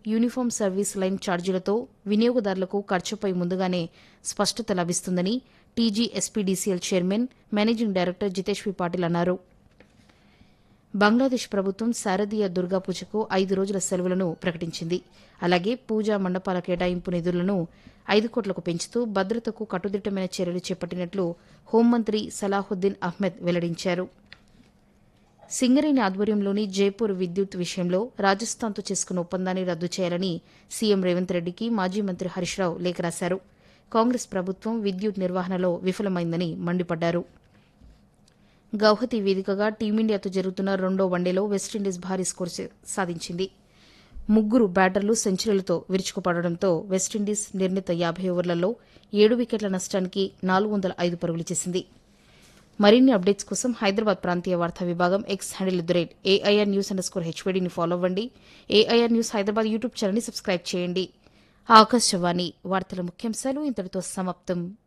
uniform service line ఛార్జీలతో వినియోగదారులకు ఖర్చుపై ముందుగానే స్పష్టత లభిస్తుందని TGSPDCL chairman managing director Jitesh V Patil అన్నారు బంగ్లాదేశ్ ప్రభుత్వం శారదీయ దుర్గా పూజకు ఐదు రోజుల సెలవులను ప్రకటించింది అలాగే పూజా మండపాల కేటాయింపు నిధులను ఐదు కోట్లకు పెంచుతూ భద్రతకు కట్టుదిట్టమైన చర్యలు చేపట్టినట్లు హోంమంత్రి సలాహుద్దీన్ అహ్మద్ వెల్లడించారు సింగరేణి ఆధ్వర్యంలోని జైపూర్ విద్యుత్ విషయంలో రాజస్థాన్తో చేసుకున్న ఒప్పందాన్ని రద్దు చేయాలని సీఎం రేవంత్ రెడ్డికి మాజీ మంత్రి హరీష్ రావు లేఖ రాశారు కాంగ్రెస్ ప్రభుత్వం విద్యుత్ నిర్వహణలో విఫలమైందని మండిపడ్డారు గౌహతి వేదికగా టీమిండియాతో జరుగుతున్న రెండో వన్డేలో వెస్టిండీస్ భారీ స్కోర్ సాధించింది ముగ్గురు బ్యాటర్లు సెంచరీలతో విరుచుకుపడడంతో వెస్టిండీస్ నిర్ణీత యాభై ఓవర్లలో ఏడు వికెట్ల నష్టానికి నాలుగు వందల ఐదు పరుగులు చేసింది మరిన్ని అప్డేట్స్ కోసం హైదరాబాద్ ప్రాంతీయ వార్తా విభాగం X handle the rate AIR news underscore హెచ్వీడీని ఫాలో అవ్వండి ఏఐఆర్ న్యూస్ హైదరాబాద్ యూట్యూబ్ ఛానల్ని సబ్స్క్రైబ్ చేయండి ఆకాశవాణి వార్తల ముఖ్యాంశాలు ఇంతటితో సమాప్తం